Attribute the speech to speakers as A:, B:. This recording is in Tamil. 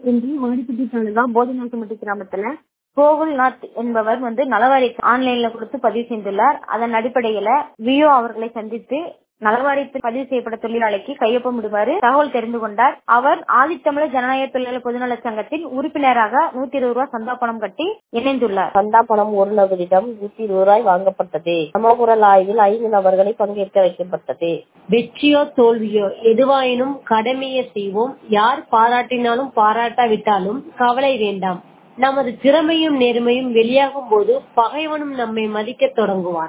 A: இன்று மாடிப்பட்டி தாலுகா போதிநாயக்கம்பட்டி கிராமத்துல கோகுல்நாத் என்பவர் வந்து நலவாரி ஆன்லைன்ல கொடுத்து பதிவு செய்துள்ளார் அதன் அடிப்படையில விஓ அவர்களை சந்தித்து நலவாரியத்தில் பதிவு செய்யப்பட்ட தொழிலாளிக்கு கையொப்பமிடுமாறு தகவல் தெரிந்து கொண்டார் அவர் ஆதித்தமிழர் ஜனநாயக தொழிலாளர் பொதுநல சங்கத்தில் உறுப்பினராக நூத்தி இருபது ரூபாய் சந்தா பணம் கட்டி இணைந்துள்ளார்
B: சந்தா பணம் ஒரு நபரிடம் நூத்தி இருபது ரூபாய் வாங்கப்பட்டது சமகுரல் ஆய்வில் ஐந்து நபர்களை பங்கேற்க வைக்கப்பட்டது
C: வெற்றியோ தோல்வியோ எதுவாயினும் கடமையை செய்வோம் யார் பாராட்டினாலும் பாராட்டாவிட்டாலும் கவலை வேண்டாம் நமது திறமையும் நேர்மையும் வெளியாகும் போது பகைவனும் நம்மை மதிக்க தொடங்குவான்